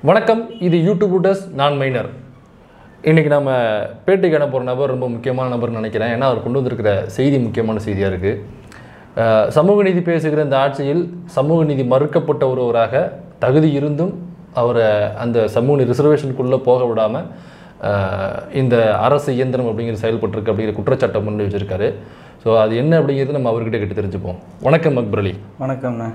வணக்கம் இது YouTube routers நான் மைனர் இன்றைக்கி நம்ம பேட்டி காண போகிற நபர் ரொம்ப முக்கியமான நபர்னு நினைக்கிறேன் ஏன்னா அவர் கொண்டு வந்திருக்கிற செய்தி முக்கியமான செய்தியாக இருக்குது சமூக நீதி பேசுகிற இந்த ஆட்சியில் சமூக நீதி மறுக்கப்பட்ட ஒருவராக தகுதி இருந்தும் அவரை அந்த சமூக நீதி ரிசர்வேஷனுக்குள்ளே போக விடாமல் இந்த அரசு இயந்திரம் அப்படிங்கிற செயல்பட்டிருக்கு அப்படிங்கிற குற்றச்சாட்டை முன்னே வச்சிருக்காரு ஸோ அது என்ன அப்படிங்கிறது நம்ம அவர்கிட்ட கேட்டு தெரிஞ்சுப்போம் வணக்கம் அக்பர் அலி வணக்கம்ண்ணா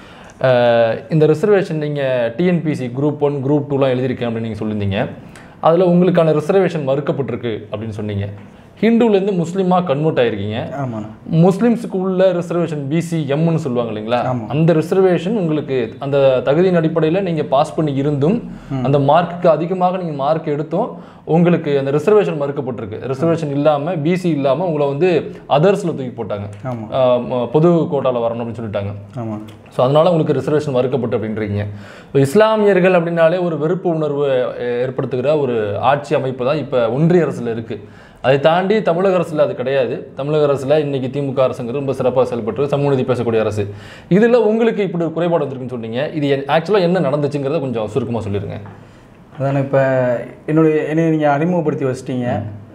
அஹ் இந்த ரிசர்வேஷன் நீங்கள் டிஎன்பிசி குரூப் ஒன் குரூப் டூலாம் எழுதியிருக்கேன் அப்படின்னு நீங்கள் சொல்லியிருந்தீங்க அதில் உங்களுக்கான ரிசர்வேஷன் மறுக்கப்பட்டிருக்கு அப்படின்னு சொன்னீங்க ஹிந்துலேருந்து முஸ்லீமாக கன்வெர்ட் ஆயிருக்கீங்க ஆமாண்ணா முஸ்லீம்ஸுக்கு உள்ள ரிசர்வேஷன் பிசி எம்னு சொல்லுவாங்க இல்லைங்களா ஆமா. அந்த ரிசர்வேஷன் உங்களுக்கு அந்த தகுதியின் அடிப்படையில் நீங்கள் பாஸ் பண்ணி இருந்தும் அந்த மார்க்குக்கு அதிகமாக நீங்கள் மார்க் எடுத்தும் உங்களுக்கு அந்த ரிசர்வேஷன் மறுக்கப்பட்டிருக்கு ரிசர்வேஷன் இல்லாமல் பிசி இல்லாமல் உங்களை வந்து அதர்ஸில் தூக்கி போட்டாங்க ஆமாம் அஹ் ம- பொது கோட்டாவில் வரணும் அப்படின்னு சொல்லிட்டாங்க ஆமாம் ஸோ அதனால உங்களுக்கு ரிசர்வேஷன் மறுக்கப்பட்டு அப்படின்றீங்க இப்போ இஸ்லாமியர்கள் அப்படின்னாலே ஒரு வெறுப்பு உணர்வு அஹ், ஏற்படுத்துகிற ஒரு ஆட்சி அமைப்பு தான் இப்போ ஒன்றிய அரசில் இருக்குது அதை தாண்டி தமிழக அரசில் அது கிடையாது தமிழக அரசில் இன்னைக்கு திமுக அரசுங்கிறது ரொம்ப சிறப்பாக செயல்பட்டு சமூக நீதி பேசக்கூடிய அரசு இதில் உங்களுக்கு இப்படி ஒரு குறைபாடு வந்திருக்குன்னு சொன்னீங்க இது ஆக்சுவலாக என்ன நடந்துச்சுங்கிறத கொஞ்சம் சுருக்கமாக சொல்லிடுங்க அதானே இப்போ என்னுடைய என்னை நீங்கள் அறிமுகப்படுத்தி வச்சிட்டீங்க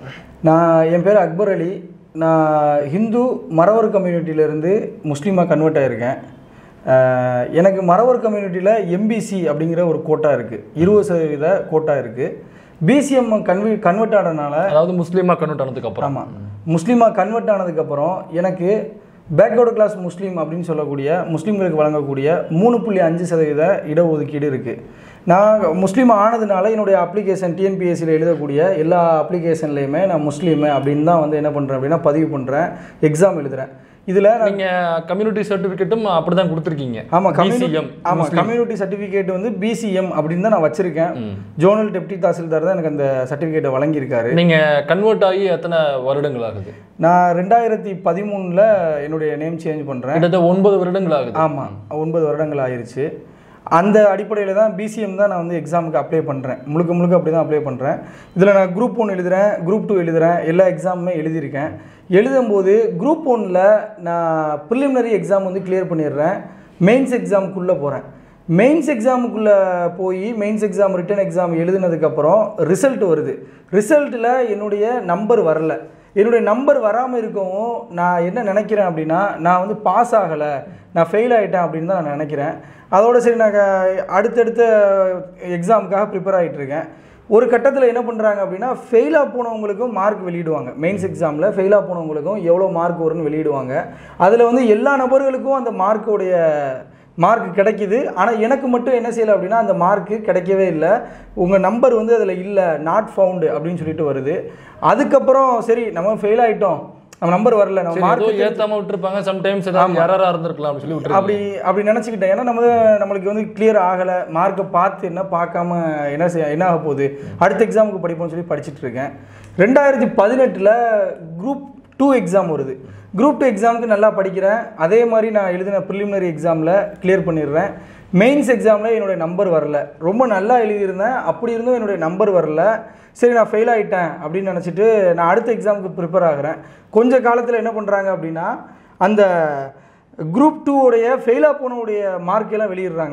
நான் என் பேர் அக்பர் அலி நான் ஹிந்து மறவர் கம்யூனிட்டியிலேருந்து முஸ்லீமாக கன்வெர்ட் ஆகியிருக்கேன் அஹ், எனக்கு மறவர் கம்யூனிட்டியில் எம்பிசி அப்படிங்கிற ஒரு கோட்டா இருக்குது இருபது சதவீத கோட்டா இருக்குது பிசிஎம் கன்வி கன்வெர்ட் ஆனதுனால அதாவது முஸ்லீமாக கன்வெர்ட் ஆனதுக்கு அப்புறம் ஆமாம் முஸ்லீமாக கன்வெர்ட் ஆனதுக்கப்புறம் எனக்கு பேக்வர்டு கிளாஸ் முஸ்லீம் அப்படின்னு சொல்லக்கூடிய முஸ்லீம்களுக்கு வழங்கக்கூடிய மூணு புள்ளி அஞ்சு சதவீத இடஒதுக்கீடு இருக்குது நான் முஸ்லீம் ஆனதுனால என்னுடைய அப்ளிகேஷன் டிஎன்பிஎஸ்சியில் எழுதக்கூடிய எல்லா அப்ளிகேஷன்லேயுமே நான் முஸ்லீம் அப்படின்னு தான் வந்து என்ன பண்ணுறேன் அப்படின்னா பதிவு பண்ணுறேன் எக்ஸாம் எழுதுறேன் இதில் நான் நீங்க கம்யூனிட்டி சர்டிஃபிகேட்டும் அப்படிதான் கொடுத்துருக்கீங்க ஆமாம் கம்யூனிட்டி பிசிஎம் ஆமாம் கம்யூனிட்டி சர்டிஃபிகேட் வந்து பிசிஎம் அப்படின்னு தான் நான் வச்சுருக்கேன் ஜோனல் டெப்டி தாசில்தார் தான் எனக்கு அந்த சர்டிஃபிகேட்டை வழங்கியிருக்காரு நீங்க கன்வெர்ட் ஆகி எத்தனை வருடங்கள் ஆகுது நான் ரெண்டாயிரத்தி பதிமூணில் என்னுடைய நேம் சேஞ்ச் பண்ணுறேன் கிட்டத்தட்ட ஒன்பது வருடங்கள் ஆகுது ஆமாம் ஒன்பது வருடங்கள் ஆயிருச்சு அந்த அடிப்படையில் தான் பிசிஎம் தான் நான் வந்து எக்ஸாமுக்கு அப்ளை பண்ணுறேன் முழுக்க முழுக்க அப்படி தான் அப்ளை பண்ணுறேன் இதில் நான் குரூப் ஒன் எழுதுகிறேன் குரூப் டூ எழுதுகிறேன் எல்லா எக்ஸாமுமே எழுதியிருக்கேன் எழுதும்போது குரூப் ஒன்னில் நான் ப்ரிலிமினரி எக்ஸாம் வந்து கிளியர் பண்ணிடுறேன் மெயின்ஸ் எக்ஸாமுக்குள்ளே போகிறேன் மெயின்ஸ் எக்ஸாமுக்குள்ளே போய் மெயின்ஸ் எக்ஸாம் ரிட்டன் எக்ஸாம் எழுதுனதுக்கப்புறம் ரிசல்ட் வருது ரிசல்ட்டில் என்னுடைய நம்பர் வரல என்னுடைய நம்பர் வராமல் இருக்கவும் நான் என்ன நினைக்கிறேன் அப்படின்னா நான் வந்து பாஸ் ஆகலை நான் ஃபெயில் ஆகிட்டேன் அப்படின்னு தான் நான் நினைக்கிறேன் அதோட சரி நான் க- அடுத்தடுத்த எக்ஸாமுக்காக ப்ரிப்பேர் ஆகிட்டு இருக்கேன் ஒரு கட்டத்தில் என்ன பண்ணுறாங்க அப்படின்னா ஃபெயிலாக போனவங்களுக்கும் மார்க் வெளியிடுவாங்க மெயின்ஸ் எக்ஸாமில் ஃபெயிலாக போனவங்களுக்கும் எவ்வளோ மார்க் வரும்னு வெளியிடுவாங்க அதில் வந்து எல்லா நபர்களுக்கும் அந்த மார்க்குடைய மார்க் கிடைக்குது ஆனால் எனக்கு மட்டும் என்ன செய்யலை அப்படின்னா அந்த மார்க்கு கிடைக்கவே இல்லை உங்கள் நம்பர் வந்து அதில் இல்லை நாட் ஃபவுண்டு அப்படின்னு சொல்லிட்டு வருது அதுக்கப்புறம் சரி நம்ம ஃபெயில் ஆகிட்டோம் நம்ம நம்பர் வரல நம்ம சரி, மார்க் ஏதோ ஏத்தாம விட்டுருப்பாங்க சம்டைம்ஸ் ஏதாவது யாரா இருந்திருக்கலாம் அப்படின்னு சொல்லி விட்டுருக்காங்க அப்படி அப்படி நினச்சிக்கிட்டேன் ஏன்னா நம்ம நம்மளுக்கு வந்து கிளியர் ஆகலை மார்க்கை பார்த்து என்ன பார்க்காம என்ன செய்ய என்ன ஆக போகுது அடுத்த எக்ஸாமுக்கு படிப்போம்னு சொல்லி படிச்சுட்டு இருக்கேன் ரெண்டாயிரத்தி பதினெட்டில் குரூப் டூ எக்ஸாம் வருது குரூப் டூ எக்ஸாமுக்கு நல்லா படிக்கிறேன் அதே மாதிரி நான் எழுதின ப்ரிலிமினரி எக்ஸாமில் கிளியர் பண்ணிடுறேன் மெயின்ஸ் எக்ஸாமில் என்னுடைய நம்பர் வரல ரொம்ப நல்லா எழுதியிருந்தேன் அப்படி இருந்தும் என்னுடைய நம்பர் வரல சரி நான் ஃபெயில் ஆகிட்டேன் அப்படின்னு நினச்சிட்டு நான் அடுத்த எக்ஸாமுக்கு ப்ரிப்பேர் ஆகிறேன் கொஞ்ச காலத்தில் என்ன பண்ணுறாங்க அப்படின்னா அந்த குரூப் டூவோடைய ஃபெயிலாக போனவுடைய மார்க் எல்லாம் வெளியிடுறாங்க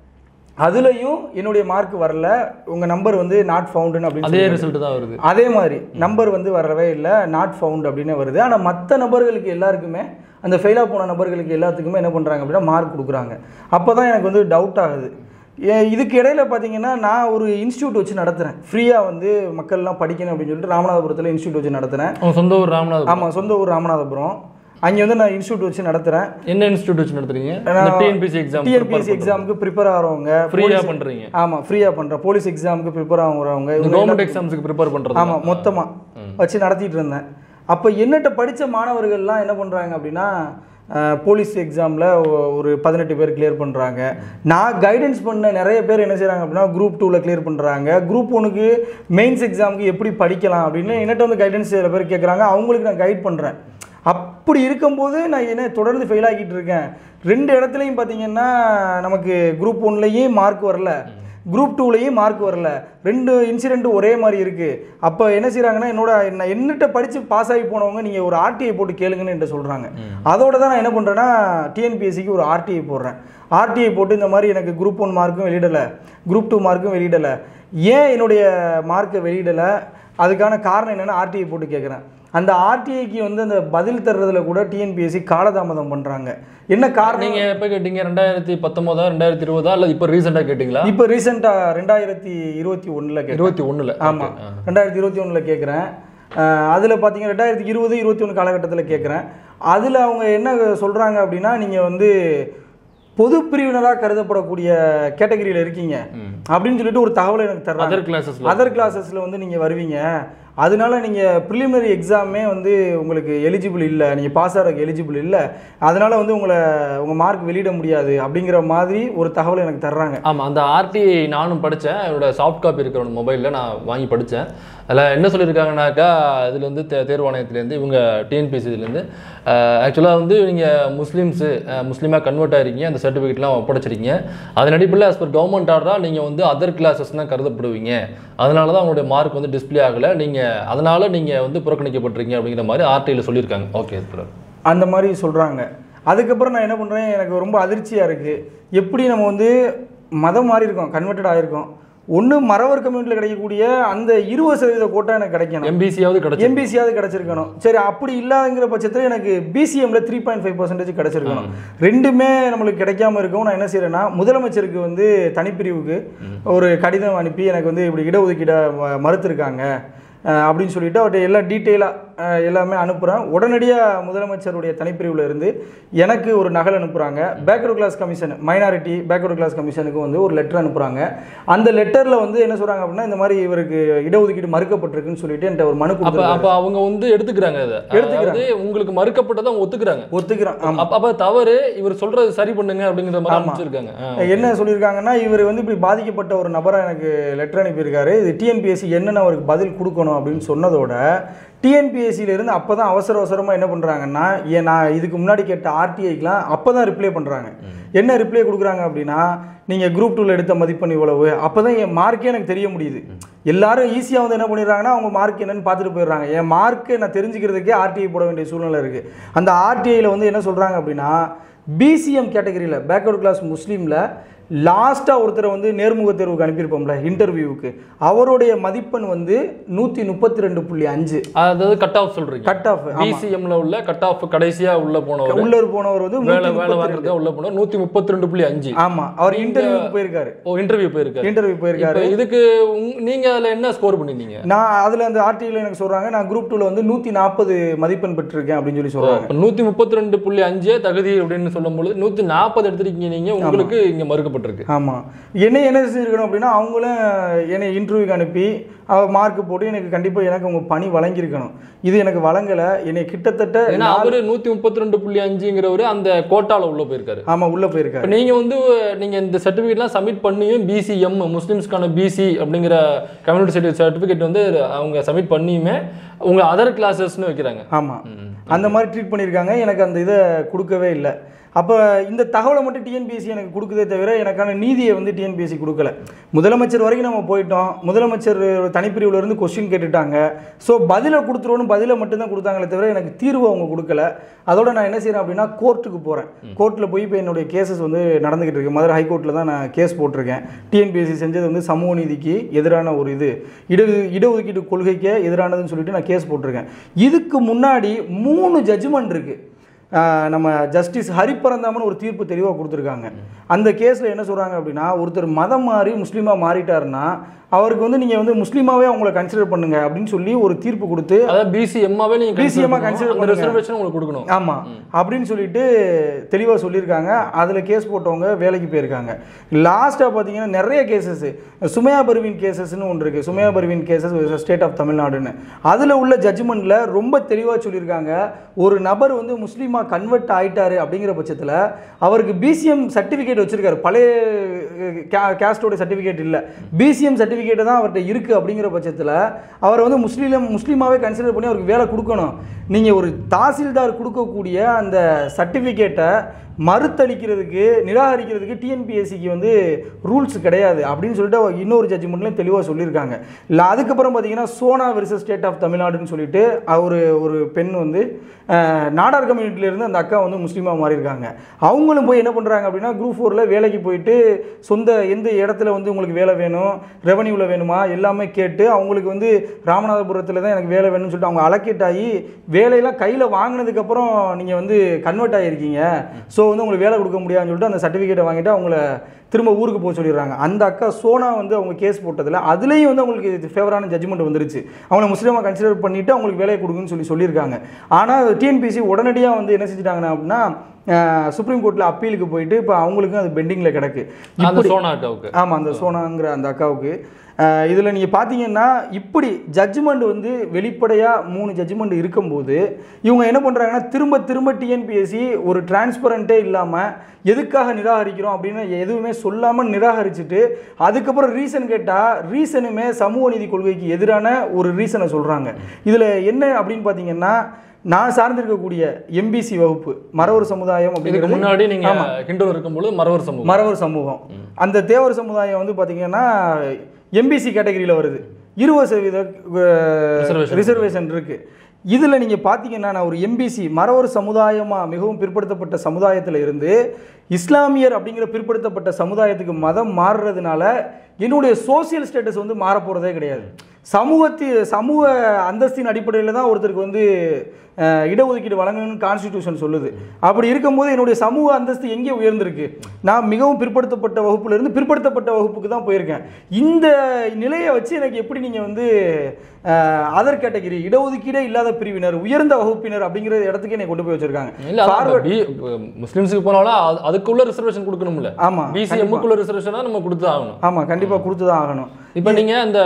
அதுலேயும் என்னுடைய மார்க் வரல உங்கள் நம்பர் வந்து நாட் ஃபவுண்டுன்னு அப்படின்னு அதே சொல்லி ரிசல்ட் தான் வருது அதே மாதிரி நம்பர் வந்து வரவே இல்லை நாட் ஃபவுண்ட் அப்படின்னு வருது ஆனால் மற்ற நபர்களுக்கு எல்லாருக்குமே அந்த ஃபெயிலாக போன நபர்களுக்கு எல்லாத்துக்குமே என்ன பண்ணுறாங்க அப்படின்னா மார்க் கொடுக்குறாங்க அப்போ தான் எனக்கு வந்து டவுட் ஆகுது ஏ- இதுக்கு இடையில பார்த்தீங்கன்னா நான் ஒரு இன்ஸ்டியூட் வச்சு நடத்துகிறேன் ஃப்ரீயாக வந்து மக்கள்லாம் படிக்கணும் அப்படின்னு சொல்லிட்டு ராமநாதபுரத்தில் இன்ஸ்டியூட் வச்சு நடத்துகிறேன் உங்க சொந்த ஊர் ராமநாதபுரம் ஆமாம் சொந்த ஊர் ராமநாதபுரம் அங்கே வந்து நான் இன்ஸ்டியூட் வச்சு நடத்துகிறேன் என்ன இன்ஸ்டியூட் வச்சு நடத்துறீங்க இந்த டிஎன்பிசி எக்ஸாம் டிஎன்பிஎஸ்சி எக்ஸாமுக்கு ப்ரிப்பேர் ஆகிறவங்க ஃப்ரீயா பண்றீங்க ஆமாம் ஃப்ரீயாக பண்ணுறேன் போலீஸ் எக்ஸாமுக்கு ப்ரிப்பேர் ஆகிறவங்க இவங்க கவர்மெண்ட் எக்ஸாம்ஸ்க்கு ப்ரிப்பேர் பண்றது ஆமாம் மொத்தமாக வச்சு நடத்திட்டு இருந்தேன் அப்போ என்னட்ட படித்த மாணவர்கள்லாம் என்ன பண்ணுறாங்க அப்படின்னா அஹ், போலீஸ் எக்ஸாமில் ஒரு பதினெட்டு பேர் கிளியர் பண்ணுறாங்க நான் கைடன்ஸ் பண்ண நிறைய பேர் என்ன செய்கிறாங்க அப்படின்னா குரூப் டூவில் கிளியர் பண்ணுறாங்க குரூப் ஒனுக்கு மெயின்ஸ் எக்ஸாமுக்கு எப்படி படிக்கலாம் அப்படின்னு என்னட்ட வந்து கைடன்ஸ் சில பேர் கேட்குறாங்க அவங்களுக்கு நான் கைட் பண்ணுறேன் அப்படி இருக்கும்போது நான் என்ன தொடர்ந்து ஃபெயில் ஆகிட்டு இருக்கேன் ரெண்டு இடத்துலையும் பார்த்தீங்கன்னா நமக்கு குரூப் ஒன்லேயும் மார்க் வரல குரூப் டூலையும் மார்க் வரல ரெண்டு இன்சிடென்ட் ஒரே மாதிரி இருக்குது அப்போ என்ன செய்கிறாங்கன்னா என்னோட என்ன என்னட்ட படித்து பாஸ் ஆகி போனவங்க நீங்கள் ஒரு ஆர்டிஐ போட்டு கேளுங்கன்னு என்கிட்ட சொல்கிறாங்க அதோட தான் நான் என்ன பண்ணுறேன்னா டிஎன்பிஎஸ்சிக்கு ஒரு ஆர்டிஐ போடுறேன் ஆர்டிஐ போட்டு இந்த மாதிரி எனக்கு குரூப் ஒன் மார்க்கும் வெளியிடலை குரூப் டூ மார்க்கும் வெளியிடலை ஏன் என்னுடைய மார்க்கை வெளியிடலை அதுக்கான காரணம் என்னென்னு ஆர்டிஐ போட்டு கேட்குறேன் அந்த ஆர்டிஐக்கு வந்து அந்த பதில் தர்றதுல கூட டிஎன்பிஎஸ்சி காலதாமதம் பண்ணுறாங்க என்ன காரணம் நீங்க எப்ப கேட்டீங்க ரெண்டாயிரத்தி பத்தொன்பதா ரெண்டாயிரத்தி இருபதா இல்ல இப்ப ரீசெண்டா கேட்டீங்களா இப்போ ரீசெண்டாக ரெண்டாயிரத்தி இருபத்தி ஒன்றில் கேட்டேன் இருபத்தி ஒண்ணுல ஆமாம் ரெண்டாயிரத்தி இருபத்தி ஒன்றில் கேட்குறேன் அதில் பார்த்தீங்கன்னா ரெண்டாயிரத்தி இருபது இருபத்தி ஒன்று காலகட்டத்தில் கேட்குறேன் அதில் அவங்க என்ன சொல்கிறாங்க அப்படின்னா நீங்கள் வந்து பொது பிரிவினராக கருதப்படக்கூடிய கேட்டகரியில் இருக்கீங்க அப்படின்னு சொல்லிட்டு ஒரு தகவலை எனக்கு தர்றாங்க அதர் கிளாஸஸ்ல அதர் கிளாஸஸில் வந்து நீங்கள் வருவீங்க அதனால நீங்கள் ப்ரிலிமினரி எக்ஸாமே வந்து உங்களுக்கு எலிஜிபிள் இல்லை நீங்கள் பாஸ் ஆகிறதுக்கு எலிஜிபிள் இல்லை அதனால வந்து உங்களை உங்கள் மார்க் வெளியிட முடியாது அப்படிங்கிற மாதிரி ஒரு தகவலை எனக்கு தர்றாங்க ஆமா அந்த ஆர்டிஐ நானும் படிச்சேன் என்னோட சாஃப்ட் காப்பி இருக்கிற மும்பையில் நான் வாங்கி படிச்சேன் அதில் என்ன சொல்லியிருக்காங்கனாக்கா இதுல இருந்து தே தேர்வாணையத்துலேருந்து இவங்க டிஎன்பிசிலேருந்து ஆக்சுவலாக வந்து நீங்கள் முஸ்லீம்ஸு முஸ்லீமாக கன்வெர்ட் ஆயிருக்கீங்க அந்த சர்டிஃபிகேட்லாம் ஒப்படைச்சிருக்கீங்க அதன் அடிப்படையில் as per கவர்மெண்ட் ஆர்டராக நீங்கள் வந்து அதர் கிளாஸஸ் தான் கருதப்படுவீங்க அதனால தான் உங்களுடைய மார்க் வந்து டிஸ்ப்ளே ஆகலை நீங்கள் அதனால நீங்கள் வந்து புறக்கணிக்கப்பட்டிருக்கீங்க அப்படிங்கிற மாதிரி ஆர்டிஐயில் சொல்லியிருக்காங்க ஓகே சார் அந்த மாதிரி சொல்கிறாங்க அதுக்கப்புறம் நான் என்ன பண்ணுறேன் எனக்கு ரொம்ப அதிர்ச்சியாக இருக்குது எப்படி நம்ம வந்து மதம் மாறி இருக்கோம் கன்வெர்டட் ஆகிருக்கோம் ஒன்று மறவர் கம்யூனிட்டியில் கிடைக்கக்கூடிய அந்த இருபது சதவீத கோட்டா எனக்கு கிடைக்கணும் எம்பிசியாவது கிடைச்சி எம்பிசியாவது கிடைச்சிருக்கணும் சரி அப்படி இல்லாதங்கிற பட்சத்தில் எனக்கு பிசிஎம்ல த்ரீ பாயிண்ட் ஃபைவ் பர்சன்டேஜ் கிடைச்சிருக்கணும் ரெண்டுமே நம்மளுக்கு கிடைக்காம இருக்கவும் நான் என்ன செய்யறேன்னா முதலமைச்சருக்கு வந்து தனிப்பிரிவுக்கு ஒரு கடிதம் அனுப்பி எனக்கு வந்து இப்படி இடஒதுக்கீட ம- மறுத்திருக்காங்க அஹ் அப்படின்னு சொல்லிட்டு அவர்கிட்ட எல்லாம் டீட்டெயிலாக எல்லாமே அனுப்புகிறேன் உடனடியாக முதலமைச்சருடைய தனிப்பிரிவில் இருந்து எனக்கு ஒரு நகல் அனுப்புகிறாங்க backward class commission minority backward class கமிஷனுக்கு வந்து ஒரு லெட்டர் அனுப்புகிறாங்க அந்த லெட்டரில் வந்து என்ன சொல்கிறாங்க அப்படின்னா இந்த மாதிரி இவருக்கு இடஒதுக்கீடு மறுக்கப்பட்டிருக்குன்னு சொல்லிட்டு என்கிட்ட ஒரு மனு அப்ப கொடுத்து அப்ப அவங்க வந்து எடுத்துக்கிறாங்க அதை எடுத்துக்கிறாங்க. அதாவது உங்களுக்கு மறுக்கப்பட்டதை அவங்க ஒத்துக்கிறாங்க ஒத்துக்கிறான் ஆமாம் அப்ப அப்ப தவறு இவர் சொல்றது சரி பண்ணுங்க அப்படிங்கிற மாதிரி அமைச்சிருக்காங்க ஆ. என்ன சொல்லியிருக்காங்கன்னா இவர் வந்து இப்படி பாதிக்கப்பட்ட ஒரு நபரை எனக்கு லெட்டர் அனுப்பியிருக்காரு இது டிஎன்பிஎஸ்சி என்னென்ன அவருக்கு பதில் கொடுக்கணும் அப்படின்னு சொன்னதோட டிஎன்பிஎஸ்சியில இருந்து அப்போ தான் அவசர அவசரமாக என்ன பண்ணுறாங்கன்னா ஏன் நான் இதுக்கு முன்னாடி கேட்ட ஆர்டிஐக்கெலாம் அப்போ தான் ரிப்ளை பண்ணுறாங்க என்ன ரிப்ளை கொடுக்குறாங்க அப்படின்னா நீங்கள் குரூப் டூவில் எடுத்த மதிப்பெண் இவ்வளவு அப்போ தான் என் மார்க்கே எனக்கு தெரிய முடியுது எல்லாரும் ஈஸியாக வந்து என்ன பண்ணிடுறாங்கன்னா அவங்க மார்க் என்னன்னு பார்த்துட்டு போயிடுறாங்க என் மார்க்கை நான் தெரிஞ்சுக்கிறதுக்கே ஆர்டிஐ போட வேண்டிய சூழ்நிலை இருக்குது அந்த ஆர்டிஐயில் வந்து என்ன சொல்கிறாங்க அப்படின்னா பிசிஎம் கேட்டகரியில் பேக்வர்ட் கிளாஸ் முஸ்லீமில் லாஸ்ட்டாக ஒருத்தரை வந்து நேர்முக தேர்வுக்கு அனுப்பியிருப்போம்ல இன்டர்வியூவுக்கு அவருடைய மதிப்பெண் வந்து நூற்றி முப்பத்தி ரெண்டு புள்ளி அஞ்சு அதாவது கட் ஆஃப் சொல்றீங்க கட் ஆஃப் பிசிஎம்ல உள்ள கட் ஆஃப் கடைசியா உள்ள போனவர் உள்ளூர் போனவர் வந்து வேலை வேலை 132. வாங்குறதுக்கு உள்ள போனவர் நூத்தி முப்பத்தி ரெண்டு புள்ளி அஞ்சு ஆமா அவர் இன்டர்வியூக்கு போயிருக்காரு ஓ இன்டர்வியூ போயிருக்காரு இன்டர்வியூ போயிருக்காரு இப்ப இதுக்கு உங்க- நீங்க அதுல என்ன ஸ்கோர் பண்ணிருந்தீங்க நான் அதில் அந்த ஆர்டிஐயில் எனக்கு சொல்கிறாங்க நான் குரூப் டூவில் வந்து நூற்றி நாற்பது மதிப்பெண் பெற்றிருக்கேன் அப்படின்னு சொல்லி சொல்கிறாங்க இப்ப நூத்தி முப்பத்தி ரெண்டு புள்ளி அஞ்சே தகுதி அப்படின்னு சொல்லும் பொழுது நூத்தி நாற்பது எடுத்திருக்கீங்க நீங்க உங்களுக்கு இங்க மறுக்கப்பட்டிருக்கு ஆமாம் என்ன என்ன செஞ்சிருக்கணும் அப்படின்னா அவங்களும் என்னை இன்டர்வியூக்கு அனுப்பி அவர் மார்க் போட்டு எனக்கு கண்டிப்பாக எனக்கு உங்கள் பணி வழங்கியிருக்கணும் இது எனக்கு வழங்கலை என்னை கிட்டத்தட்ட ஏன்னா அவரு நூத்தி முப்பத்தி ரெண்டு புள்ளி அஞ்சுங்கிறவரு அந்த கோட்டால உள்ள போயிருக்காரு ஆமாம் உள்ளே போயிருக்காரு இப்ப நீங்க வந்து நீங்க இந்த சர்டிபிகேட்லாம் சப்மிட் பண்ணியும் பிசிஎம் முஸ்லிம்ஸ்க்கான பிசி அப்படிங்கிற கம்யூனிட்டி சர்டிபிகேட் வந்து அவங்க சப்மிட் பண்ணியுமே உங்க அதர் கிளாஸஸ்னு வைக்கிறாங்க ஆமாம் அந்த மாதிரி ட்ரீட் பண்ணியிருக்காங்க எனக்கு அந்த இதை கொடுக்கவே இல்லை அப்போ இந்த தகவலை மட்டும் டிஎன்பிஎஸ்சி எனக்கு கொடுக்குதே தவிர எனக்கான நீதியை வந்து டிஎன்பிஎஸ்சி கொடுக்கல முதலமைச்சர் வரைக்கும் நம்ம போயிட்டோம் முதலமைச்சர் தனிப்பிரிவுல இருந்து கொஸ்டின் கேட்டுட்டாங்க ஸோ பதிலை கொடுத்துருவோன்னு பதிலை மட்டும்தான் கொடுத்தாங்களே தவிர எனக்கு தீர்வு அவங்க கொடுக்கல அதோட நான் என்ன செய்கிறேன் அப்படின்னா கோர்ட்டுக்கு போகிறேன் கோர்ட்டில் போய் இப்போ என்னுடைய கேசஸ் வந்து நடந்துகிட்டு இருக்கு மதுரை ஹைகோர்ட்டில் தான் நான் கேஸ் போட்டிருக்கேன் டிஎன்பிஎஸ்சி செஞ்சது வந்து சமூக நீதிக்கு எதிரான ஒரு இது இட இடஒதுக்கீட்டு கொள்கைக்கு எதிரானதுன்னு சொல்லிட்டு நான் கேஸ் போட்டிருக்கேன் இதுக்கு முன்னாடி மூணு ஜட்ஜ்மெண்ட் இருக்குது ஆஹ் நம்ம ஜஸ்டிஸ் ஹரிப்பரந்தாமன் ஒரு தீர்ப்பு தெளிவாக கொடுத்துருக்காங்க அந்த கேஸில் என்ன சொல்கிறாங்க அப்படின்னா ஒருத்தர் மதம் மாறி முஸ்லீமாக மாறிட்டாருன்னா அவருக்கு வந்து நீங்கள் வந்து முஸ்லீமாவே அவங்கள கன்சிடர் பண்ணுங்க அப்படின்னு சொல்லி ஒரு தீர்ப்பு கொடுத்து அதாவது பிசிஎம்மாவே நீங்க BCM ஆ consider consider பண்ணணும். அந்த பண்ணுங்க. ரிசர்வேஷன் உங்களுக்கு கொடுக்கணும் ஆமாம் அப்படின்னு சொல்லிட்டு தெளிவாக சொல்லியிருக்காங்க அதில் கேஸ் போட்டவங்க வேலைக்கு போயிருக்காங்க லாஸ்ட்டாக பார்த்தீங்கன்னா நிறைய கேசஸ் சுமையா பர்வீன் கேசஸ்னு ஒன்று இருக்குது Sumaiya Parveen cases state of தமிழ்நாடுன்னு அதில் உள்ள ஜட்ஜ்மெண்ட்டில் ரொம்ப தெளிவாக சொல்லியிருக்காங்க ஒரு நபர் வந்து முஸ்லீமாக முஸ்லீமாக கன்வெர்ட் ஆயிட்டாரு அப்படிங்கிற பட்சத்தில் அவருக்கு பிசிஎம் சர்டிஃபிகேட் வச்சிருக்காரு பழைய கேஸ்டோட சர்டிஃபிகேட் இல்லை பிசிஎம் சர்டிஃபிகேட் தான் அவர்கிட்ட இருக்குது அப்படிங்கிற பட்சத்தில் அவரை வந்து முஸ்லீம் முஸ்லீமாகவே கன்சிடர் பண்ணி அவருக்கு வேலை கொடுக்கணும் நீங்கள் ஒரு தாசில்தார் கொடுக்கக்கூடிய அந்த சர்டிஃபிகேட்டை மறுத்தளிக்கிறதுக்கு நிராகரிக்கிறதுக்கு டிஎன்பிஎஸ்சிக்கு வந்து ரூல்ஸ் கிடையாது அப்படின்னு சொல்லிட்டு அவர் இன்னொரு ஜட்ஜ்மெண்ட்லையும் தெளிவாக சொல்லியிருக்காங்க இல்லை அதுக்கப்புறம் பார்த்தீங்கன்னா சோனா வெர்சஸ் ஸ்டேட் ஆஃப் தமிழ்நாடுன்னு சொல்லிட்டு அவர் ஒரு பெண் வந்து அஹ், நாடார் கம்யூனிட்டியிலேருந்து அந்த அக்கா வந்து முஸ்லீமாக மாறியிருக்காங்க அவங்களும் போய் என்ன பண்ணுறாங்க அப்படின்னா குரூப் ஃபோரில் வேலைக்கு போயிட்டு சொந்த எந்த இடத்துல வந்து உங்களுக்கு வேலை வேணும் ரெவன்யூவில் வேணுமா எல்லாமே கேட்டு அவங்களுக்கு வந்து ராமநாதபுரத்தில் தான் எனக்கு வேலை வேணும்னு சொல்லிட்டு அவங்க அலக்கேட் ஆகி வேலையெல்லாம் கையில் வாங்கினதுக்கப்புறம் நீங்கள் வந்து கன்வெர்ட் ஆகியிருக்கீங்க ஸோ வந்து உங்களுக்கு வேலை கொடுக்க முடியாதுன்னு சொல்லிட்டு அந்த சர்டிஃபிகேட்டை வாங்கிட்டு அவங்கள திரும்ப ஊருக்கு போக சொல்லிடுறாங்க அந்த அக்கா சோனா வந்து அவங்க கேஸ் போட்டதில் அதுலேயும் வந்து அவங்களுக்கு ஃபேவரான ஜட்ஜ்மெண்ட் வந்துருச்சு அவங்கள முஸ்லீமாக கன்சிடர் பண்ணிவிட்டு அவங்களுக்கு வேலையை கொடுக்குன்னு சொல்லி சொல்லியிருக்காங்க ஆனால் டிஎன்பிசி உடனடியாக வந்து என்ன செஞ்சுட்டாங்கன்னா அப்படின்னா சுப்ரீம் கோர்ட்டில் அப்பீலுக்கு போயிட்டு இப்போ அவங்களுக்கும் அது பெண்டிங்கில் கிடக்கு அந்த இப்படி சோனா அக்காவுக்கு ஆமாம் அந்த சோனாங்கிற அந்த அக்காவுக்கு இதில் நீங்கள் பார்த்தீங்கன்னா இப்படி ஜட்ஜ்மெண்ட் வந்து வெளிப்படையாக மூணு ஜட்ஜ்மெண்ட் இருக்கும்போது இவங்க என்ன பண்ணுறாங்கன்னா திரும்ப திரும்ப டிஎன்பிஎஸ்சி ஒரு டிரான்ஸ்பரண்ட்டே இல்லாமல் எதுக்காக நிராகரிக்கிறோம் அப்படின்னு எதுவுமே சொல்லாமல் நிராகரிச்சுட்டு அதுக்கப்புறம் ரீசன் கேட்டால் ரீசனுமே சமூக நீதி கொள்கைக்கு எதிரான ஒரு ரீசனை சொல்கிறாங்க இதில் என்ன அப்படின்னு பார்த்தீங்கன்னா நான் சார்ந்திருக்கக்கூடிய எம்பிசி வகுப்பு மறவர் சமுதாயம் இதுக்கு அப்படிங்கிறது முன்னாடி நீங்க ஹிந்துல இருக்கும்போது மறவர் சமூகம் மறவர் சமூகம் அந்த தேவர் சமுதாயம் வந்து பார்த்தீங்கன்னா எம்பிசி கேட்டகரியில் வருது இருபது சதவீத Reservation. ரிசர்வேஷன் இருக்கு இதில் நீங்கள் பார்த்தீங்கன்னா நான் ஒரு எம்பிசி மறவர் சமுதாயமாக மிகவும் பிற்படுத்தப்பட்ட சமுதாயத்தில் இருந்து இஸ்லாமியர் அப்படிங்கிற பிற்படுத்தப்பட்ட சமுதாயத்துக்கு மதம் மாறுறதுனால என்னுடைய சோசியல் ஸ்டேட்டஸ் வந்து மாற போகிறதே கிடையாது சமூகத்தி சமூக அந்தஸ்தின் அடிப்படையில் தான் ஒருத்தருக்கு வந்து அஹ், இடஒதுக்கீடு வழங்கணும்னு கான்ஸ்டிடியூஷன் சொல்லுது அப்படி இருக்கும்போது என்னுடைய சமூக அந்தஸ்து எங்கே உயர்ந்திருக்கு நான் மிகவும் பிற்படுத்தப்பட்ட வகுப்புல இருந்து பிற்படுத்தப்பட்ட வகுப்புக்கு தான் போயிருக்கேன் இந்த நிலையை வச்சு எனக்கு எப்படி நீங்கள் வந்து அதர் கேட்டகரி இடஒதுக்கீடே இல்லாத பிரிவினர் உயர்ந்த வகுப்பினர் அப்படிங்கிற இடத்துக்கு என்னை கொண்டு போய் வச்சிருக்காங்க இல்ல அதான் Forward- இப்ப பி- இப்ப முஸ்லிம்ஸுக்கு போனாலும் அது- அதுக்குள்ள ரிசர்வேஷன் கொடுக்கணும்ல ஆமா பிசிஎம்முக்குள்ள ரிசர்வேஷனா நம்ம கொடுத்து ஆகணும் ஆமா கண்டிப்பா கொடுத்து தான் ஆகணும் இப்போ நீங்க அந்த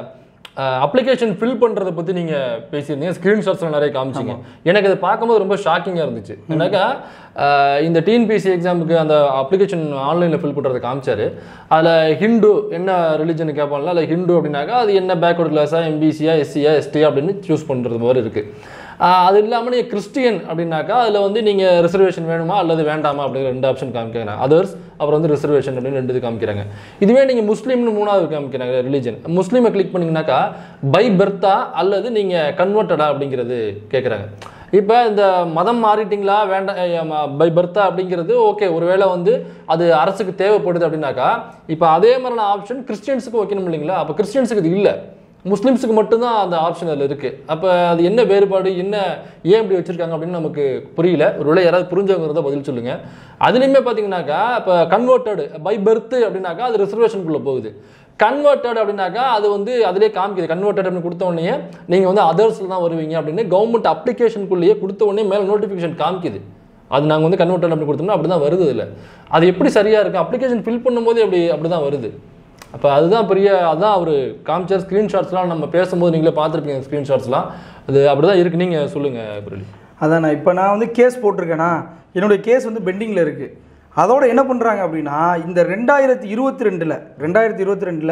அப்ளிகேஷன் ஃபில் பண்றதை பத்தி நீங்க பேசியிருந்தீங்க ஸ்கிரீன்ஷாட்ஸ்ல நிறைய காமிச்சீங்க எனக்கு அதை பார்க்கும்போது ரொம்ப ஷாக்கிங்கா இருந்துச்சு என்னக்கா அஹ், இந்த டிஎன்பிசி எக்ஸாமுக்கு அந்த அப்ளிகேஷன் ஆன்லைன்ல ஃபில் பண்றதை காமிச்சாரு அதுல ஹிந்து என்ன ரிலிஜன் கேட்பான்ல அதில் ஹிந்து அப்படின்னாக்கா அது என்ன பேக்வர்ட் கிளாஸா எம்பிசியா எஸ்சியா எஸ்டி அப்படின்னு சூஸ் பண்றது மாதிரி இருக்கு ஆஹ் அது இல்லாமல் நீங்கள் கிறிஸ்டியன் அப்படின்னாக்கா அதில் வந்து நீங்கள் ரிசர்வேஷன் வேணுமா அல்லது வேண்டாமா அப்படிங்கிற ரெண்டு ஆப்ஷன் காமிக்கிறாங்க அதர்ஸ் அப்புறம் வந்து ரிசர்வேஷன் அப்படின்னு ரெண்டு இது காமிக்கிறாங்க இதுவே நீங்கள் முஸ்லீம்னு மூணாவது காமிக்கிறாங்க ரிலிஜன் முஸ்லீமை கிளிக் பண்ணிங்கனாக்கா பை பெர்த்தா அல்லது நீங்கள் கன்வெர்ட்டடா அப்படிங்கிறது கேட்குறாங்க இப்போ இந்த மதம் மாறிட்டீங்களா வேண்டாம் பை பர்த்தா அப்படிங்கிறது ஓகே ஒருவேளை வந்து அது அரசுக்கு தேவைப்படுது அப்படின்னாக்கா இப்போ அதே மாதிரியான ஆப்ஷன் கிறிஸ்டியன்ஸுக்கு வைக்கணும் இல்லைங்களா அப்போ கிறிஸ்டியன்ஸுக்கு இது இல்லை முஸ்லிம்ஸுக்கு மட்டும்தான் அந்த ஆப்ஷன் அதில் இருக்குது அப்போ அது என்ன வேறுபாடு என்ன ஏன் இப்படி வச்சுருக்காங்க அப்படின்னு நமக்கு புரியல ஒருவேளை யாராவது புரிஞ்சவங்க இருந்தால் பதில் சொல்லுங்கள் அதுலேயுமே பார்த்தீங்கன்னாக்கா இப்போ கன்வெர்ட்டடு பை பர்த் அப்படின்னாக்கா அது ரிசர்வேஷனுக்குள்ளே போகுது கன்வெர்ட்டட் அப்படின்னாக்கா அது வந்து அதிலே காமிக்குது கன்வெர்ட்டட் அப்படின்னு கொடுத்த உடனே நீங்கள் வந்து அதர்ஸில் தான் வருவீங்க அப்படின்னு கவர்மெண்ட் அப்ளிகேஷனுக்குள்ளேயே கொடுத்த உடனே மேலே நோட்டிஃபிகேஷன் காமிக்குது அது நாங்கள் வந்து கன்வெர்ட்டட் அப்படி கொடுத்தோம்னா அப்படி தான் வருது இல்லை அது எப்படி சரியாக இருக்குது அப்ளிகேஷன் ஃபில் பண்ணும்போது அப்படி அப்படி தான் வருது அப்போ அதுதான் பெரிய அதான் அவர் காமிச்சார் ஸ்க்ரீன்ஷாட்ஸ்லாம் நம்ம பேசும்போது நீங்களே பார்த்துருப்பீங்க ஸ்க்ரீன்ஷாட்ஸ்லாம் அது அப்படி தான் இருக்குது நீங்கள் சொல்லுங்கள் புரளி அதான் நான் இப்போ நான் வந்து கேஸ் போட்டிருக்கேனா என்னுடைய கேஸ் வந்து பெண்டிங்கில் இருக்குது அதோட என்ன பண்ணுறாங்க அப்படின்னா இந்த ரெண்டாயிரத்தி இருபத்தி ரெண்டில் ரெண்டாயிரத்தி இருபத்தி ரெண்டில்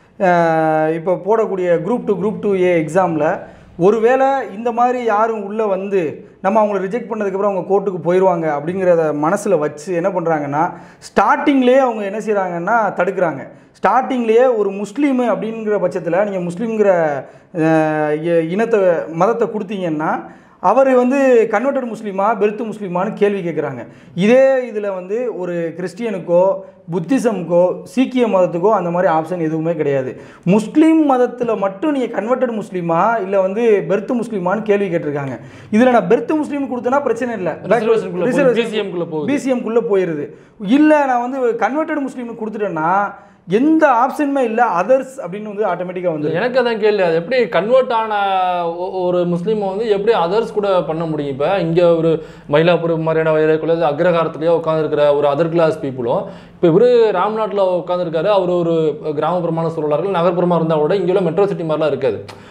இப்போ போடக்கூடிய group two group two A எக்ஸாமில் ஒருவேளை இந்த மாதிரி யாரும் உள்ளே வந்து நம்ம அவங்கள ரிஜெக்ட் பண்ணதுக்கப்புறம் அவங்க கோர்ட்டுக்கு போயிடுவாங்க அப்படிங்கிறத மனசில் வச்சு என்ன பண்ணுறாங்கன்னா ஸ்டார்டிங்லேயே அவங்க என்ன செய்கிறாங்கன்னா தடுக்கிறாங்க ஸ்டார்டிங்லேயே ஒரு முஸ்லீமு அப்படிங்கிற பட்சத்தில் நீங்கள் முஸ்லீம்ங்கிற அஹ், இ- இனத்தை மதத்தை கொடுத்தீங்கன்னா அவர் வந்து கன்வெர்டட் முஸ்லீமா பெருத்து முஸ்லீமான்னு கேள்வி கேட்குறாங்க இதே இதில் வந்து ஒரு கிறிஸ்டியனுக்கோ புத்திசம்க்கோ சீக்கிய மதத்துக்கோ அந்த மாதிரி ஆப்ஷன் எதுவுமே கிடையாது முஸ்லீம் மதத்தில் மட்டும் நீங்கள் கன்வெர்டட் முஸ்லீமா இல்லை வந்து பெர்த்து முஸ்லீமான்னு கேள்வி கேட்டிருக்காங்க இதில் நான் பெர்த்து முஸ்லீம் கொடுத்தேன்னா பிரச்சனை இல்லை ரிசர்வேஷனுக்குள்ள போகுது, BCM க்குள்ள போகுது. பிசிஎம்குள்ளே போயிடுது இல்லை நான் வந்து கன்வெர்டட் முஸ்லீம்னு கொடுத்துட்டேன்னா எந்த ஆப்ஷனுமே இல்லை அதர்ஸ் அப்படின்னு வந்து ஆட்டோமேட்டிக்காக வந்து எனக்கு அதான் கேள்வி அது எப்படி கன்வெர்ட் ஆன ஒ- ஒரு முஸ்லீமை வந்து எப்படி அதர்ஸ் கூட பண்ண முடியும் இப்போ இங்கே ஒரு மயிலாப்பூர் மாதிரியான வயலுக்குள்ள அக்ரஹாரத்துலேயே உட்காந்துருக்கிற ஒரு அதர் கிளாஸ் பீப்புளும் இப்போ இவரு ராம்நாட்டில் உட்காந்துருக்காரு அவர் ஒரு கிராமப்புறமான சூழலார்கள் நகர்ப்புறமாக இருந்தால் கூட இங்கே மெட்ரோ சிட்டி மாதிரிலாம் இருக்காது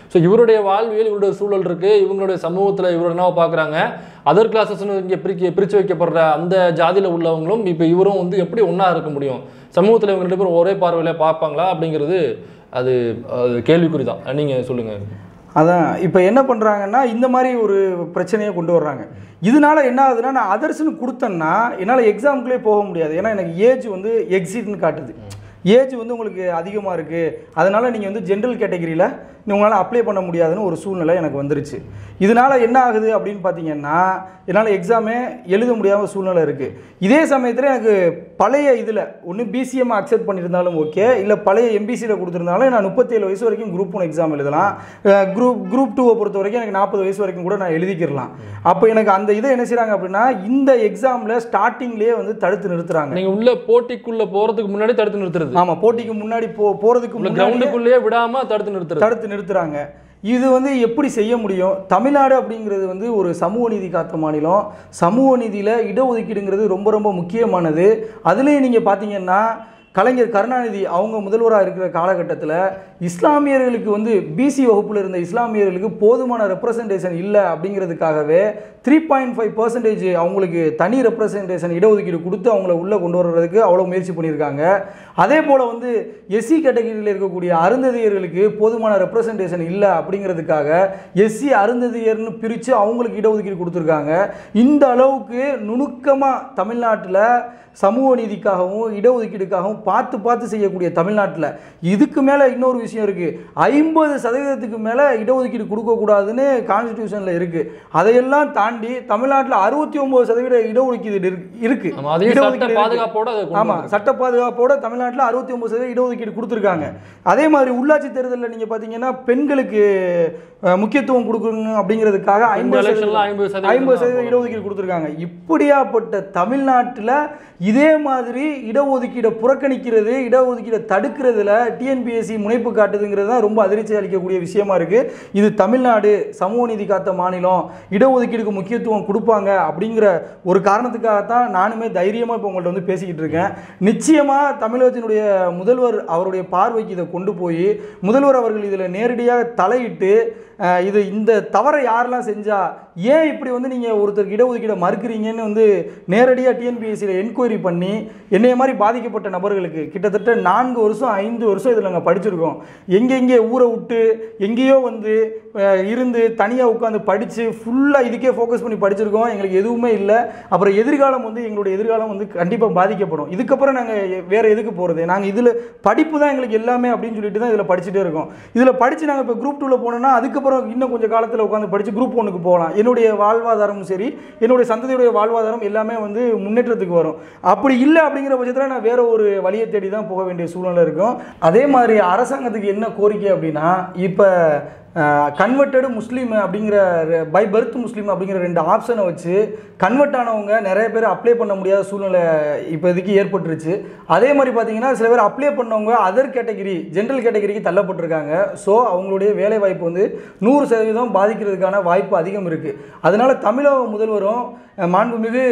ஸோ இவருடைய வாழ்வியல் இவருடைய சூழல் இருக்கு இவங்களுடைய சமூகத்தில் இவர் என்னவா பார்க்குறாங்க அதர் கிளாஸஸ்னு இங்கே பிரிக்க பிரித்து வைக்கப்படுற அந்த ஜாதியில் உள்ளவங்களும் இப்போ இவரும் வந்து எப்படி ஒன்றா இருக்க முடியும் சமூகத்தில் இவங்க ரெண்டு பேரும் ஒரே பார்வையில் பார்ப்பாங்களா அப்படிங்கிறது அது அது கேள்விக்குறி தான் நீங்கள் சொல்லுங்கள் அதான் இப்போ என்ன பண்ணுறாங்கன்னா இந்த மாதிரி ஒரு பிரச்சனையை கொண்டு வர்றாங்க இதனால என்ன ஆகுதுன்னா நான் அதர்ஸ்னு கொடுத்தேன்னா என்னால் எக்ஸாமுக்குள்ளே போக முடியாது ஏன்னா எனக்கு ஏஜ் வந்து எக்ஸிட்னு காட்டுது ஏஜ் வந்து உங்களுக்கு அதிகமாக இருக்குது அதனால் நீங்கள் வந்து ஜென்ரல் கேட்டகரியில் உங்களால் அப்ளை பண்ண முடியாதுன்னு ஒரு சூழ்நிலை எனக்கு வந்துருச்சு இதனால் என்ன ஆகுது அப்படின்னு பார்த்தீங்கன்னா என்னால் எக்ஸாமே எழுத முடியாத சூழ்நிலை இருக்குது இதே சமயத்தில் எனக்கு பழைய இதில் ஒன்று பிசிஎம் அக்செப்ட் பண்ணியிருந்தாலும் ஓகே இல்லை பழைய எம்பிசியில் கொடுத்துருந்தாலும் நான் முப்பத்தேழு வயசு வரைக்கும் குரூப் ஒன் எக்ஸாம் எழுதலாம் குரூப் குரூப் டூவை பொறுத்த வரைக்கும் எனக்கு நாற்பது வயசு வரைக்கும் கூட நான் எழுதிக்கிறலாம் அப்போ எனக்கு அந்த இதை என்ன செய்கிறாங்க அப்படின்னா இந்த எக்ஸாமில் ஸ்டார்டிங்லேயே வந்து தடுத்து நிறுத்துறாங்க நீங்கள் உள்ள போட்டிக்குள்ள போகிறதுக்கு முன்னாடி தடுத்து நிறுத்துறது ஆமாம் போட்டிக்கு முன்னாடி போ போகிறதுக்கு உள்ள முன்னாடி கிரவுண்டுக்குள்ளேயே விடாமல் தடுத்து நிறுத்துறது தடுத்து நிறுத்துறாங்க இது வந்து எப்படி செய்ய முடியும் தமிழ்நாடு அப்படிங்கிறது வந்து ஒரு சமூக நீதி காத்த மாநிலம் சமூக நீதியில் இடஒதுக்கீடுங்கிறது ரொம்ப ரொம்ப முக்கியமானது அதுலேயும் நீங்கள் பார்த்தீங்கன்னா கலைஞர் கருணாநிதி அவங்க முதல்வராக இருக்கிற காலகட்டத்தில் இஸ்லாமியர்களுக்கு வந்து பிசி வகுப்பில் இருந்த இஸ்லாமியர்களுக்கு போதுமான ரெப்ரசன்டேஷன் இல்லை அப்படிங்கிறதுக்காகவே த்ரீ பாயிண்ட் ஃபைவ் பர்சன்டேஜ் அவங்களுக்கு தனி ரெப்ரசன்டேஷன் இடஒதுக்கீடு கொடுத்து அவங்கள உள்ளே கொண்டு வர்றதுக்கு அவ்வளோ முயற்சி பண்ணியிருக்காங்க அதே போல் வந்து எஸ்சி கேட்டகரியில் இருக்கக்கூடிய அருந்ததியர்களுக்கு போதுமான ரெப்ரசன்டேஷன் இல்லை அப்படிங்கிறதுக்காக எஸ்சி அருந்ததியர்னு பிரித்து அவங்களுக்கு இடஒதுக்கீடு கொடுத்துருக்காங்க இந்த அளவுக்கு நுணுக்கமாக தமிழ்நாட்டில் சமூக நீதிக்காகவும் இடஒதுக்கீடுக்காகவும் பார்த்து பார்த்து செய்யக்கூடிய தமிழ்நாட்டில் இதுக்கு மேலே இன்னொரு விஷயம் இருக்குது ஐம்பது சதவீதத்துக்கு மேலே இடஒதுக்கீடு கொடுக்கக்கூடாதுன்னு கான்ஸ்டியூஷனில் இருக்குது அதையெல்லாம் தாண்டி தமிழ்நாட்டில் அறுபத்தி ஒம்பது சதவீத இடஒதுக்கீடு இருக்கு- இருக்கு ஆமா, அதையும் சட்ட இடஒதுக்கீடு இருக்கு. பாதுகாப்போட அதை கொண்டு ஆமா சட்ட பாதுகாப்போட தமிழ்நாட்டில் அறுபத்தி ஒன்பது சதவீத இடஒதுக்கீடு கொடுத்துருக்காங்க அதே மாதிரி உள்ளாட்சி தேர்தலில் நீங்க பாத்தீங்கன்னா பெண்களுக்கு அஹ், முக்கியத்துவம் கொடுக்கணும் அப்படிங்கிறதுக்காக இந்த ஐம்பது எலெக்ஷன்ல ஐம்பது சதவீதம் ஐம்பது தான் சதவீத போடணும். இடஒதுக்கீடு கொடுத்துருக்காங்க இப்படியாப்பட்ட தமிழ்நாட்டில் இதே மாதிரி இடஒதுக்கீடை புறக்கணிக்கிறது இடஒதுக்கீடை தடுக்கிறதுல டிஎன்பிஎஸ்சி முனைப்பு காட்டுதுங்கிறது தான் ரொம்ப அதிர்ச்சி அளிக்கக்கூடிய விஷயமா இருக்கு இது தமிழ்நாடு சமூக நீதி காத்த மாநிலம் இடஒதுக்கீடுக்கு முக்கியத்துவம் கொடுப்பாங்க அப்படிங்கிற ஒரு காரணத்துக்காகத்தான் நானுமே தைரியமாக இப்போ உங்கள்ட்ட வந்து பேசிக்கிட்டு இருக்கேன் நிச்சயமாக தமிழகத்தினுடைய முதல்வர் அவருடைய பார்வைக்கு இதை கொண்டு போய் முதல்வர் அவர்கள் இதில் நேரடியாக தலையிட்டு அஹ், இது இந்த தவறை யாரெல்லாம் செஞ்சா ஏன் இப்படி வந்து நீங்கள் ஒருத்தருக்கு இடஒதுக்கீடை மறுக்கிறீங்கன்னு வந்து நேரடியாக டிஎன்பிஎஸ்சியில் என்கொயரி பண்ணி என்னைய மாதிரி பாதிக்கப்பட்ட நபர்களுக்கு கிட்டத்தட்ட நான்கு வருஷம் ஐந்து வருஷம் இதில் நாங்கள் படிச்சிருக்கோம் எங்கெங்கே ஊரை விட்டு எங்கேயோ வந்து அஹ், இருந்து தனியாக உட்காந்து படித்து ஃபுல்லாக இதுக்கே ஃபோக்கஸ் பண்ணி படிச்சிருக்கோம் எங்களுக்கு எதுவுமே இல்லை அப்புறம் எதிர்காலம் வந்து எங்களுடைய எதிர்காலம் வந்து கண்டிப்பாக பாதிக்கப்படும் இதுக்கப்புறம் நாங்கள் வேறு எதுக்கு போகிறது நாங்கள் இதில் படிப்பு தான் எங்களுக்கு எல்லாமே அப்படின்னு சொல்லிட்டு தான் இதில் படிச்சுட்டே இருக்கோம் இதில் படித்து நாங்கள் இப்போ குரூப் டூவில் போனோம்னா அதுக்கப்புறம் இன்னும் கொஞ்சம் காலத்தில் உட்காந்து படித்து குரூப் ஒன்றுக்கு போகலாம் என்னுடைய வாழ்வாதாரமும் சரி என்னுடைய சந்ததியுடைய வாழ்வாதாரம் எல்லாமே வந்து முன்னேற்றத்துக்கு வரும் அப்படி இல்லை அப்படிங்கிற பட்சத்தில் நான் வேற ஒரு வழியை தேடி தான் போக வேண்டிய சூழ்நிலை இருக்கும் அதே மாதிரி அரசாங்கத்துக்கு என்ன கோரிக்கை அப்படின்னா இப்போ கன்வெர்ட்டடு முஸ்லீம் அப்படிங்கிற பை பர்த் முஸ்லீம் அப்படிங்கிற ரெண்டு ஆப்ஷனை வச்சு கன்வெர்ட் ஆனவங்க நிறைய பேர் அப்ளை பண்ண முடியாத சூழ்நிலை இப்போதைக்கு ஏற்பட்டுருச்சு அதே மாதிரி பார்த்தீங்கன்னா சில பேர் அப்ளை பண்ணவங்க அதர் கேட்டகரி ஜென்ரல் கேட்டகரிக்கு தள்ளப்பட்டிருக்காங்க ஸோ அவங்களுடைய வேலை வாய்ப்பு வந்து நூறு சதவீதம் பாதிக்கிறதுக்கான வாய்ப்பு அதிகம் இருக்குது அதனால தமிழக முதல்வரும் அஹ், மாண்புமிகு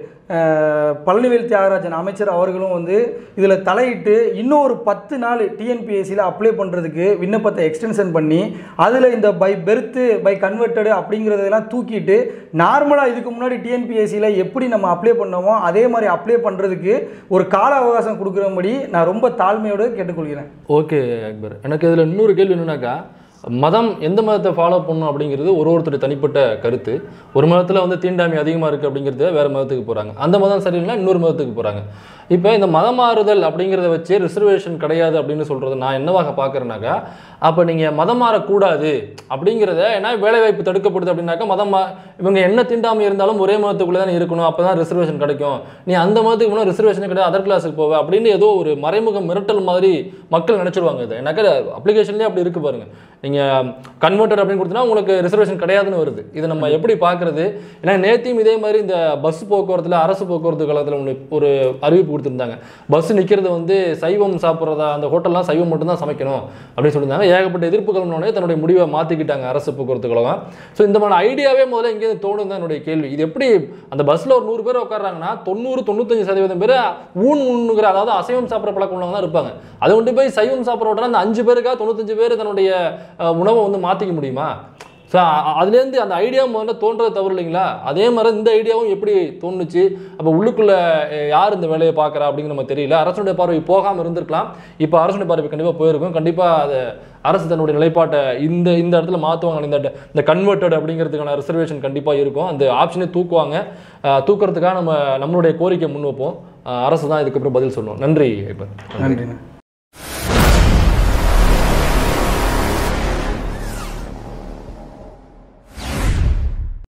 அஹ், பழனிவேல் தியாகராஜன் அமைச்சர் அவர்களும் வந்து இதில் தலையிட்டு இன்னும் ஒரு பத்து நாள் டிஎன்பிஎஸ்சியில் அப்ளை பண்ணுறதுக்கு விண்ணப்பத்தை எக்ஸ்டென்ஷன் பண்ணி அதில் இந்த பை பெர்த்து பை கன்வெர்ட்டடு அப்படிங்கிறதெல்லாம் தூக்கிட்டு நார்மலாக இதுக்கு முன்னாடி டிஎன்பிஎஸ்சியில் எப்படி நம்ம அப்ளை பண்ணோமோ அதே மாதிரி அப்ளை பண்ணுறதுக்கு ஒரு கால அவகாசம் கொடுக்குறபடி நான் ரொம்ப தாழ்மையோடு கேட்டுக்கொள்கிறேன் ஓகே அக்பர் எனக்கு இதில் இன்னொரு கேள்வி என்னன்னாக்கா மதம் எந்த மதத்தை ஃபாலோ பண்ணணும் அப்படிங்கிறது ஒரு ஒருத்தர் தனிப்பட்ட கருத்து ஒரு மதத்தில் வந்து தீண்டாமை அதிகமாக இருக்குது அப்படிங்கிறது வேறு மதத்துக்கு போகிறாங்க அந்த மதம் சரியில்லைனா இன்னொரு மதத்துக்கு போகிறாங்க இப்போ இந்த மதம் மாறுதல் அப்படிங்கிறத வச்சு ரிசர்வேஷன் கிடையாது அப்படின்னு சொல்கிறது நான் என்னவாக பார்க்குறேன்னாக்கா அப்போ நீங்கள் மதம் மாறக்கூடாது அப்படிங்கிறத ஏன்னா வேலைவாய்ப்பு தடுக்கப்படுது அப்படின்னாக்கா மதம் மா இவங்க என்ன தீண்டாமை இருந்தாலும் ஒரே மதத்துக்குள்ளே தான் இருக்கணும் அப்போ தான் ரிசர்வேஷன் கிடைக்கும் நீ அந்த மதத்துக்கு போனால் ரிசர்வேஷன் கிடையாது அதர் கிளாஸுக்கு போவ அப்படின்னு ஏதோ ஒரு மறைமுக மிரட்டல் மாதிரி மக்கள் நினச்சிருவாங்க இதை எனக்கு அப்ளிகேஷன்லேயே அப்படி இருக்கு பாருங்க நீங்கள் கன்வெர்ட்டட் அப்படின்னு கொடுத்தனா உங்களுக்கு ரிசர்வேஷன் கிடையாதுன்னு வருது இதை நம்ம எப்படி பார்க்குறது ஏன்னா நேத்தியும் இதே மாதிரி இந்த பஸ் போக்குவரத்தில் அரசு போக்குவரத்து கழகத்தில் ஒன்று ஒரு அறிவிப்பு கொடுத்துருந்தாங்க பஸ் நிற்கிறது வந்து சைவம் சாப்பிட்றதா அந்த ஹோட்டல்லாம் சைவம் மட்டும்தான் சமைக்கணும் அப்படின்னு சொல்லியிருந்தாங்க ஏகப்பட்ட எதிர்ப்பு கிளம்பினோடனே தன்னுடைய முடிவை மாற்றிக்கிட்டாங்க அரசு போக்குவரத்து கழகம் ஸோ இந்த மாதிரி ஐடியாவே முதல்ல இங்கேருந்து தோணும் தான் என்னுடைய கேள்வி இது எப்படி அந்த பஸ்ஸில் ஒரு நூறு பேர் உட்கார்றாங்கன்னா தொண்ணூறு தொண்ணூத்தஞ்சு சதவீதம் பேர் ஊன் உண்ணுங்கிற அதாவது அசைவம் சாப்பிட்ற பழக்கம் உள்ளவங்க தான் இருப்பாங்க அதை கொண்டு போய் சைவம் சாப்பிட்ற விட்டா அந்த அஞ்சு பேருக்கா தொண்ணூத்தஞ்சு பேர் தன்னுடைய அஹ், உணவை வந்து மாற்றிக்க முடியுமா ஸோ அதுலேருந்து அந்த ஐடியா முதல்ல தோன்றது தவறு இல்லைங்களா அதே மாதிரி இந்த ஐடியாவும் எப்படி தோணுச்சு அப்போ உள்ளுக்குள்ள அஹ், யார் இந்த வேலையை பார்க்குறா அப்படிங்கிற நம்ம தெரியல அரசுடைய பார்வை போகாமல் இருந்திருக்கலாம் இப்போ அரசுடைய பார்வை கண்டிப்பாக போயிருக்கும் கண்டிப்பாக அது அரசு தன்னுடைய நிலைப்பாட்டை இந்த இந்த இடத்துல மாற்றுவாங்க இந்த இந்த கன்வெர்ட்டட் அப்படிங்கிறதுக்கான ரிசர்வேஷன் கண்டிப்பாக இருக்கும் அந்த ஆப்ஷனே தூக்குவாங்க அஹ், தூக்குறதுக்காக நம்ம நம்மளுடைய கோரிக்கை முன் வைப்போம் அஹ், அரசு தான் இதுக்கப்புறம் பதில் சொல்லணும் நன்றி இப்போ நன்றிண்ணா